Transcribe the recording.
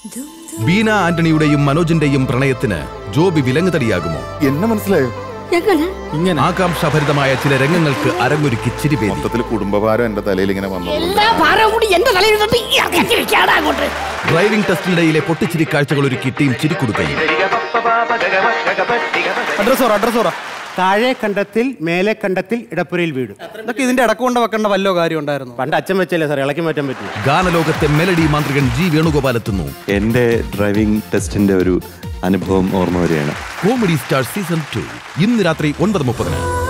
ബീന ആന്റണിയുടെയും മനോജിന്റെയും പ്രണയത്തിന് ജോബി വിലങ്ങുതടിയാകുമോ എന്നെ മനസ്സിലായോ ഇങ്ങനെ ആകാംക്ഷാഭരിതമായ ചില രംഗങ്ങൾക്ക് അരങ്ങൊരുക്കി ചിരിവേദി മൊത്തത്തിൽ കുടുംബഭാരം എന്റെ തലയിൽ ഇങ്ങനെ വന്നു എല്ലാ ഭാരവും കൂടി എന്റെ തലയിൽ ഇട്ടിട്ട് ഇറക്കി വെക്കാടാ അങ്ങോട്ട് ഡ്രൈവിംഗ് ടെസ്റ്റിനിടയിലെ പൊട്ടിച്ചിരി കാഴ്ചകൾ ഒരുക്കി ടീം ചിരിക്കുടുക്കയും അഡ്രസ് പറ അഡ്രസ് പറ താഴെ കണ്ടത്തിൽ മേലെ കണ്ടത്തിൽ ഇടപ്പുരയിൽ വീട് ഇതൊക്കെ ഇതിന്റെ ഇടക്ക് കൊണ്ട് വെക്കേണ്ട വല്ലോ കാര്യം ഉണ്ടായിരുന്നു പണ്ട് അച്ഛൻ വെച്ചല്ലേ സാർ ഇളക്കി മാറ്റാൻ പറ്റും ഗാനലോകത്തെ മെലഡി മാന്ത്രികൻ ജി വേണുഗോപാൽ എത്തുന്നു എൻ്റെ ഡ്രൈവിംഗ് ടെസ്റ്റിൻ്റെ ഒരു അനുഭവം ഓർമ്മ വരികയാണ് കോമഡി സ്റ്റാർ സീസൺ ടു ഇന്ന് രാത്രി ഒൻപത് മുപ്പതിന്